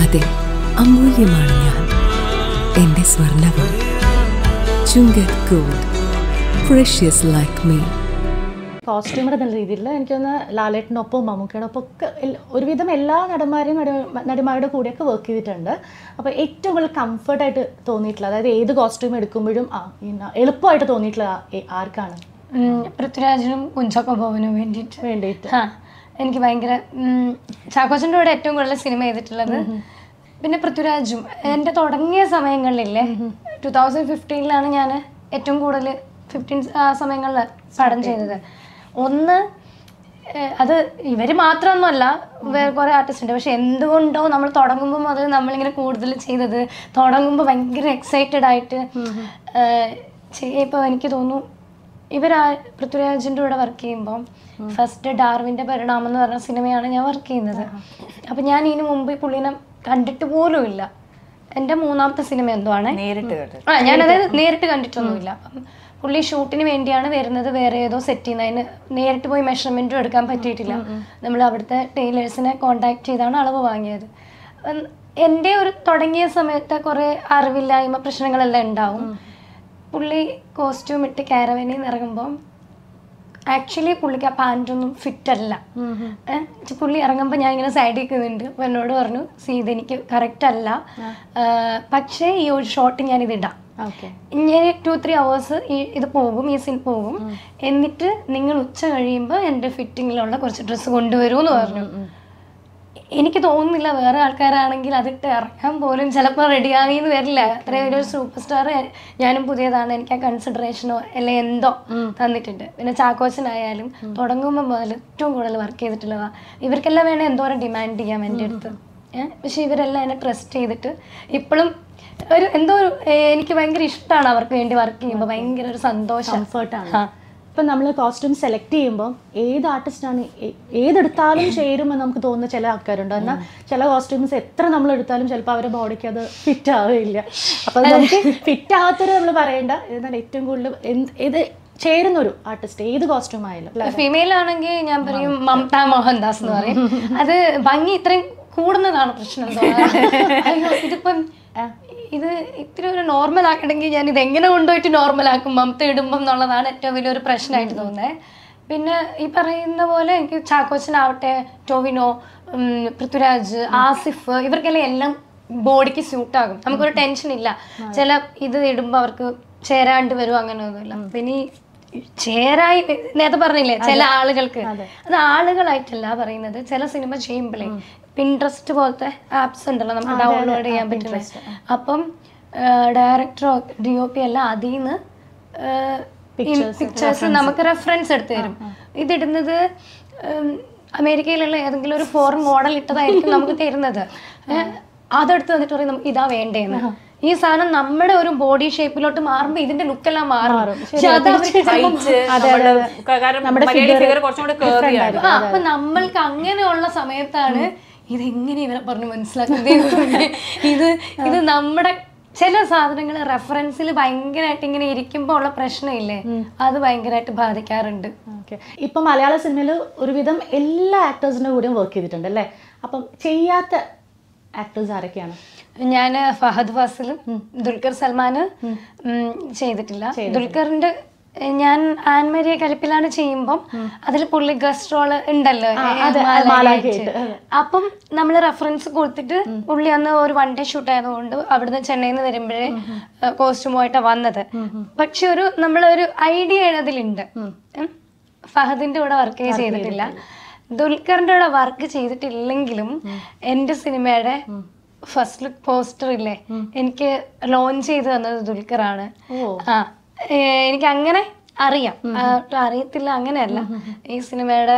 അതെ അമൂല്യമാണ് ഞാൻ എന്റെ സ്വർണവും ചുങ്കത് gold precious like me costumer എന്ന രീതിയിൽ എനിക്കൊന്ന് ലാലേട്ടനൊപ്പം മമ്മൂക്കയോടൊപ്പം ഒക്കെ എൽ- ഒരുവിധം എല്ലാ നടന്മാരെയും നട- നടിമാരുടെ കൂടെയൊക്കെ വർക്ക് ചെയ്തിട്ടുണ്ട് അപ്പോൾ ഏറ്റവും കൂടുതൽ കംഫർട്ടായിട്ട് തോന്നിയിട്ടുള്ള അതായത് ഏത് കോസ്റ്റ്യൂം എടുക്കുമ്പോഴും ആ ഇന്ന എളുപ്പമായിട്ട് തോന്നിയിട്ടുള്ള ആ- ഏ- ആർക്കാണ് ഉം, പൃഥ്വിരാജിനും കുഞ്ചാക്കോ ബോബനും വേണ്ടിയിട്ട് വേണ്ടിയിട്ട് ആ എനിക്ക് ഭയങ്കര ഉം, ചാക്കോച്ചൻ്റെ കൂടെ ഏറ്റവും കൂടുതൽ സിനിമ ചെയ്തിട്ടുള്ളത് പിന്നെ പൃഥ്വിരാജും എൻ്റെ തുടങ്ങിയ സമയങ്ങളിലില്ലേ ടു തൗസൻഡ് ഫിഫ്റ്റീനിലാണ് ഞാൻ ഏറ്റവും കൂടുതൽ ഫിഫ്റ്റീൻ ആ സമയങ്ങളിൽ പടം ചെയ്തത് ഒന്ന് ഏഹ്, അത് ഇവർ മാത്രമൊന്നുമല്ല വേറെ കുറേ ആർട്ടിസ്റ്റ് ഉണ്ട് പക്ഷെ എന്തുകൊണ്ടോ നമ്മൾ തുടങ്ങുമ്പോൾ മുതൽ നമ്മളിങ്ങനെ കൂടുതൽ ചെയ്തത് തുടങ്ങുമ്പോൾ ഭയങ്കര എക്സൈറ്റഡ് ആയിട്ട് ഇപ്പോൾ എനിക്ക് തോന്നുന്നു ഇവർ പൃഥ്വിരാജിൻ്റെ കൂടെ വർക്ക് ചെയ്യുമ്പോൾ ഫസ്റ്റ് ഡാർവിൻ്റെ പരിണാമം എന്ന് പറഞ്ഞ സിനിമയാണ് ഞാൻ വർക്ക് ചെയ്യുന്നത് അപ്പം ഞാൻ ഇതിനു മുമ്പ് ഈ പുള്ളീനെ കണ്ടിട്ട് പോലും ഇല്ല എൻ്റെ മൂന്നാമത്തെ സിനിമ എന്തോ ആണ് നേരിട്ട് കേട്ടു ആ ഞാനത് നേരിട്ട് കണ്ടിട്ടൊന്നുമില്ല അപ്പം പുള്ളി ഷൂട്ടിന് വേണ്ടിയാണ് വരുന്നത് വേറെ ഏതോ സെറ്റ് ചെയ്യുന്നതിന് നേരിട്ട് പോയി മെഷർമെൻറ്റും എടുക്കാൻ പറ്റിയിട്ടില്ല നമ്മൾ അവിടുത്തെ ടൈലേഴ്സിനെ കോണ്ടാക്ട് ചെയ്താണ് അളവ് വാങ്ങിയത് ഉം, എൻ്റെ ഒരു തുടങ്ങിയ സമയത്ത് കുറേ അറിവില്ലായ്മ പ്രശ്നങ്ങളെല്ലാം ഉണ്ടാവും പുള്ളി കോസ്റ്റ്യൂം ഇട്ട് കാരവനിൽ നിന്ന് ഇറങ്ങുമ്പോൾ ആക്ച്വലി പുള്ളിക്ക് ആ പാൻറ്റൊന്നും ഫിറ്റ് അല്ല ഏ, ചി- പുള്ളി ഇറങ്ങുമ്പോൾ ഞാൻ ഇങ്ങനെ സൈഡിൽ നിൽക്കുന്നുണ്ട് അപ്പോൾ എന്നോട് പറഞ്ഞു സീ ഇതെനിക്ക് കറക്റ്റ് അല്ല ആ, പക്ഷേ ഈ ഒരു ഷോട്ട് ഞാൻ ഇത് ഇടാം ഓക്കെ ഞാൻ ടു ത്രീ അവേഴ്സ് ഈ ഇത് പോകും ഈ സീൻ പോകും എന്നിട്ട് നിങ്ങൾ ഉച്ച കഴിയുമ്പോൾ എൻ്റെ ഫിറ്റിങ്ങിലുള്ള കുറച്ച് ഡ്രസ്സ് കൊണ്ടുവരൂ എന്ന് പറഞ്ഞു എനിക്ക് തോന്നുന്നില്ല വേറെ ആൾക്കാരാണെങ്കിൽ അതിട്ട് ഇറക്കാൻ പോലും ചിലപ്പോൾ റെഡിയായി എന്ന് വരില്ല അത്രയും വലിയൊരു സൂപ്പർ സ്റ്റാർ ഞാനും പുതിയതാണ് എനിക്ക് ആ കൺസിഡറേഷനോ അല്ലെ എന്തോ തന്നിട്ടുണ്ട് പിന്നെ ചാക്കോച്ചനായാലും തുടങ്ങുമ്പോൾ മുതൽ ഏറ്റവും കൂടുതൽ വർക്ക് ചെയ്തിട്ടുള്ളതാ ഇവർക്കെല്ലാം വേണേൽ എന്തോരം ഡിമാൻഡ് ചെയ്യാം എൻ്റെ അടുത്ത് ഏഹ് പക്ഷെ ഇവരെല്ലാം എന്നെ ട്രസ്റ്റ് ചെയ്തിട്ട് ഇപ്പോഴും ഒരു എന്തോ ഒരു ഏഹ് എനിക്ക് ഭയങ്കര ഇഷ്ടമാണ് അവർക്ക് വേണ്ടി വർക്ക് ചെയ്യുമ്പോൾ ഭയങ്കര ഒരു സന്തോഷം കംഫർട്ടാണ് ആ. ഇപ്പം നമ്മൾ കോസ്റ്റ്യൂം സെലക്ട് ചെയ്യുമ്പോൾ ഏത് ആർട്ടിസ്റ്റാണ് ഏതെടുത്താലും ചേരുമെന്ന് നമുക്ക് തോന്നുന്ന ചില ആൾക്കാരുണ്ട് എന്നാൽ ചില കോസ്റ്റ്യൂംസ് എത്ര നമ്മൾ എടുത്താലും ചിലപ്പോൾ അവരുടെ ബോഡിക്ക് അത് ഫിറ്റ് ആവില്ല അപ്പം നമുക്ക് ഫിറ്റ് ആവാത്തൊരു നമ്മൾ പറയേണ്ട എന്നാൽ ഏറ്റവും കൂടുതൽ എന്ത് ഏത് ചേരുന്ന ഒരു ആർട്ടിസ്റ്റ് ഏത് കോസ്റ്റ്യൂം ആയാലും അല്ലേ? ഫീമെയിൽ ആണെങ്കിൽ ഞാൻ പറയും മമത മോഹൻദാസ് എന്ന് പറയും അത് ഭംഗി ഇത്രയും കൂടുന്നതാണ് പ്രശ്നം തോന്നുന്നത്. അയ്യോ ഇതിപ്പം ഇത് ഇത്തിരി ഒരു നോർമൽ ആക്കണമെങ്കിൽ ഞാൻ ഇത് എങ്ങനെ കൊണ്ടുപോയിട്ട് നോർമൽ ആക്കും മമത ഇടുമ്പം എന്നുള്ളതാണ് ഏറ്റവും വലിയൊരു പ്രശ്നമായിട്ട് തോന്നുന്നത് പിന്നെ ഈ പറയുന്ന പോലെ എനിക്ക് ചാക്കോച്ചനാവട്ടെ ടോവിനോ ഉം, പൃഥ്വിരാജ് ആസിഫ് ഇവർക്കെല്ലാം എല്ലാം ബോഡിക്ക് സ്യൂട്ടാകും നമുക്കൊരു ടെൻഷൻ ഇല്ല ചില ഇത് ഇടുമ്പോൾ അവർക്ക് ചേരാണ്ട് വരും അങ്ങനെയൊന്നുമില്ല പിന്നെ ഈ ചേരായി നേരത്തെ പറഞ്ഞില്ലേ ചില ആളുകൾക്ക് അത് ആളുകളായിട്ടല്ല പറയുന്നത് ചില സിനിമ ചെയ്യുമ്പോഴേ പിൻട്രസ്റ്റ് പോലത്തെ ആപ്സ് ഉണ്ടല്ലോ നമുക്ക് ഡൗൺലോഡ് ചെയ്യാൻ പറ്റുന്നത് അപ്പം ഡയറക്ടറോ ഡി ഒ പി എല്ലാം അതിൽ നിന്ന് പിക്ചേഴ്സ് നമുക്ക് റെഫറൻസ് എടുത്ത് തരും ഇതിടുന്നത് ഉം, അമേരിക്കയിലുള്ള ഏതെങ്കിലും ഒരു ഫോറിൻ മോഡൽ ഇട്ടതായിരിക്കും നമുക്ക് തരുന്നത് ഏഹ്, അതെടുത്ത് വന്നിട്ട് പറയും നമുക്ക് ഇതാ വേണ്ടേന്ന് ഈ സാധനം നമ്മുടെ ഒരു ബോഡി ഷേപ്പിലോട്ട് മാറുമ്പോൾ ഇതിന്റെ ലുക്കെല്ലാം മാറും പക്ഷെ അത് അവർക്ക് ചിലപ്പം കാരണം മലയാളി ഫിഗർ കുറച്ചും കൂടെ കേറിയാണ് ആ, അപ്പൊ നമ്മൾക്ക് അങ്ങനെയുള്ള സമയത്താണ് ഇതെങ്ങനെ ഇവരെ പറഞ്ഞ് മനസ്സിലാക്കുന്നത് ഇത് ഇത് നമ്മുടെ ചില സാധനങ്ങൾ റെഫറൻസിൽ ഭയങ്കരമായിട്ട് ഇങ്ങനെ ഇരിക്കുമ്പോൾ ഉള്ള പ്രശ്നമില്ലേ അത് ഭയങ്കരമായിട്ട് ബാധിക്കാറുണ്ട് ഓക്കെ ഇപ്പം മലയാള സിനിമയിൽ ഒരുവിധം എല്ലാ ആക്ടേഴ്സിൻ്റെ കൂടെയും വർക്ക് ചെയ്തിട്ടുണ്ട് അല്ലേ അപ്പം ചെയ്യാത്ത ആക്ടേഴ്സ് ആരൊക്കെയാണ് ഞാൻ ഫഹദ് ഫാസിലും ദുൽഖർ സൽമാന് ഉം, ചെയ്തിട്ടില്ല ദുൽഖറിന്റെ ഏ, ഞാൻ ആൻമരിയ കലിപ്പിലാണ് ചെയ്യുമ്പം അതിൽ പുള്ളി ഗസ്റ്റ് റോള് ഉണ്ടല്ലോ ഏ, മാലാഖയായിട്ട്. അപ്പം നമ്മൾ റെഫറൻസ് കൊടുത്തിട്ട് പുള്ളി അന്ന് ഒരു വൺ ഡേ ഷൂട്ട് ആയതുകൊണ്ട് അവിടുന്ന് ചെന്നൈയിൽ നിന്ന് വരുമ്പോഴേ കോസ്റ്റ്യൂമായിട്ടാണ് വന്നത് പക്ഷെ ഒരു നമ്മളൊരു ഐഡിയ അതിലുണ്ട് ഉം. ഫഹദിന്റെ കൂടെ വർക്ക് ചെയ്തിട്ടില്ല ദുൽഖറിന്റെ കൂടെ വർക്ക് ചെയ്തിട്ടില്ലെങ്കിലും എൻ്റെ സിനിമയുടെ ഫസ്റ്റ് ലുക്ക് പോസ്റ്റർ ഇല്ലേ എനിക്ക് ലോഞ്ച് ചെയ്ത് തന്നത് ദുൽഖറാണ് ആ ഏ, എനിക്ക് അങ്ങനെ അറിയാം ആ, ഒട്ടും അറിയത്തില്ല അങ്ങനെയല്ല ഈ സിനിമയുടെ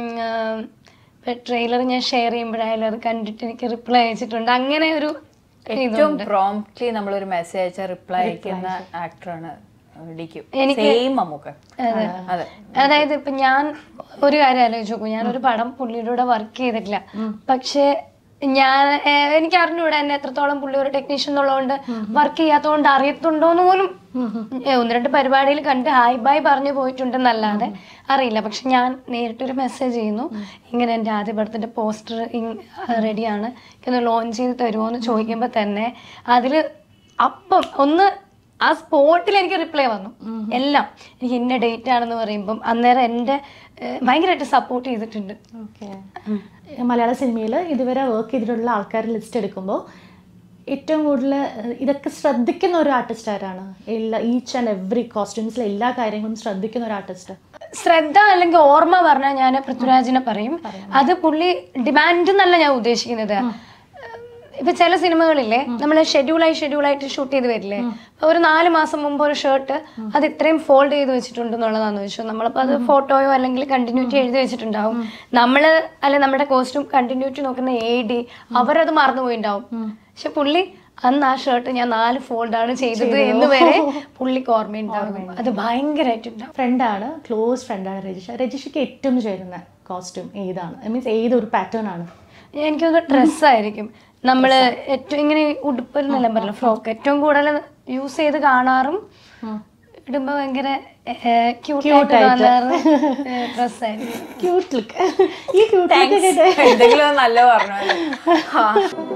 ട്രെയിലർ ഞാൻ ഷെയർ ചെയ്യുമ്പോഴായാലും അത് കണ്ടിട്ട് എനിക്ക് റിപ്ലൈ അയച്ചിട്ടുണ്ട് അങ്ങനെ ഒരു ഏറ്റവും പ്രോംപ്റ്റ്ലി നമ്മളൊരു മെസ്സേജ് അയച്ച റിപ്ലൈ അയക്കുന്ന ആക്ടറാണ് ഡിക്യു എനിക്ക് സെയിം മമ്മൂക്ക അതെ അതായത് ഇപ്പൊ ഞാൻ ഒരു കാര്യം ആലോചിച്ച് നോക്കും ഞാൻ ഒരു പടം പുള്ളിയുടെ കൂടെ വർക്ക് ചെയ്തിട്ടില്ല പക്ഷേ ഞാൻ ഏഹ്, എനിക്ക് അറിഞ്ഞൂടാ എന്നെ എത്രത്തോളം പുള്ളി ഒരു ടെക്നീഷ്യൻ എന്നുള്ളതുകൊണ്ട് വർക്ക് ചെയ്യാത്തതുകൊണ്ട് അറിയത്തുണ്ടോന്ന് പോലും ഏഹ്, ഒന്ന് രണ്ട് പരിപാടിയിൽ കണ്ട് ഹായ് ബൈ പറഞ്ഞു പോയിട്ടുണ്ടെന്നല്ലാതെ അറിയില്ല പക്ഷെ ഞാൻ നേരിട്ടൊരു മെസ്സേജ് ചെയ്യുന്നു ഇങ്ങനെ എൻ്റെ ആദ്യ പടത്തിൻ്റെ പോസ്റ്റർ റെഡിയാണ് ഒന്ന് ലോഞ്ച് ചെയ്ത് തരുമോ എന്ന് ചോദിക്കുമ്പോൾ തന്നെ അതിൽ അപ്പം ഒന്ന് ആ സ്പോട്ടിൽ എനിക്ക് റിപ്ലൈ വന്നു എല്ലാം എനിക്ക് ഇന്ന ഡേറ്റ് ആണെന്ന് പറയുമ്പം അന്നേരം എൻ്റെ ഏഹ്, ഭയങ്കരമായിട്ട് സപ്പോർട്ട് ചെയ്തിട്ടുണ്ട് ഓക്കെ മലയാള സിനിമയിൽ ഇതുവരെ വർക്ക് ചെയ്തിട്ടുള്ള ആൾക്കാരുടെ ലിസ്റ്റ് എടുക്കുമ്പോൾ ഏറ്റവും കൂടുതൽ ഇതൊക്കെ ശ്രദ്ധിക്കുന്ന ഒരു ആർട്ടിസ്റ്റ് ആരാണ് എല്ലാ ഈച്ച് ആൻഡ് എവറി കോസ്റ്റ്യൂംസിലെ എല്ലാ കാര്യങ്ങളും ശ്രദ്ധിക്കുന്ന ഒരു ആർട്ടിസ്റ്റ് ശ്രദ്ധ അല്ലെങ്കിൽ ഓർമ്മ പറഞ്ഞാൽ ഞാൻ പൃഥ്വിരാജിനെ പറയും അത് പുള്ളി ഡിമാൻഡ് എന്നല്ല ഞാൻ ഉദ്ദേശിക്കുന്നത് ഇപ്പൊ ചില സിനിമകളില്ലേ നമ്മൾ ഷെഡ്യൂളായി ഷെഡ്യൂളായിട്ട് ഷൂട്ട് ചെയ്ത് വരില്ലേ ഒരു നാല് മാസം മുമ്പ് ഒരു ഷർട്ട് അത് ഇത്രയും ഫോൾഡ് ചെയ്ത് വെച്ചിട്ടുണ്ട് എന്നുള്ളതാന്ന് വെച്ചു നമ്മളിപ്പോൾ അത് ഫോട്ടോയോ അല്ലെങ്കിൽ കണ്ടിന്യൂറ്റി എഴുതി വെച്ചിട്ടുണ്ടാവും നമ്മള് അല്ലെ നമ്മുടെ കോസ്റ്റ്യൂം കണ്ടിന്യൂറ്റി നോക്കുന്ന എ ഡി അവരത് മറന്നുപോയിണ്ടാവും പക്ഷെ പുള്ളി അന്ന് ആ ഷർട്ട് ഞാൻ നാല് ഫോൾഡാണ് ചെയ്തത് എന്ന് വരെ പുള്ളിക്ക് ഓർമ്മയുണ്ടാവും അത് ഭയങ്കരമായിട്ടുണ്ടാവും ഫ്രണ്ടാണ് ക്ലോസ് ഫ്രണ്ടാണ് രജിഷ രജിഷയ്ക്ക് ഏറ്റവും ചേരുന്ന കോസ്റ്റ്യൂം ഏതാണ് മീൻസ് ഏതൊരു പാറ്റേൺ ആണ് എനിക്കൊന്ന് ഡ്രസ്സായിരിക്കും നമ്മൾ ഏറ്റവും ഇങ്ങനെ ഉടുപ്പ് എന്നെല്ലാം പറയില്ല ഫ്രോക്ക് ഏറ്റവും കൂടുതൽ യൂസ് ചെയ്ത് കാണാറും ഇടുമ്പോ ഭയങ്കര ക്യൂട്ടായിട്ട് തോന്നാറ് ഡ്രസ്സായിരിക്കും ക്യൂട്ട് ലുക്ക് ഈ ക്യൂട്ട് ലുക്ക് എന്തെങ്കിലും ഒന്ന് നല്ല പറഞ്ഞു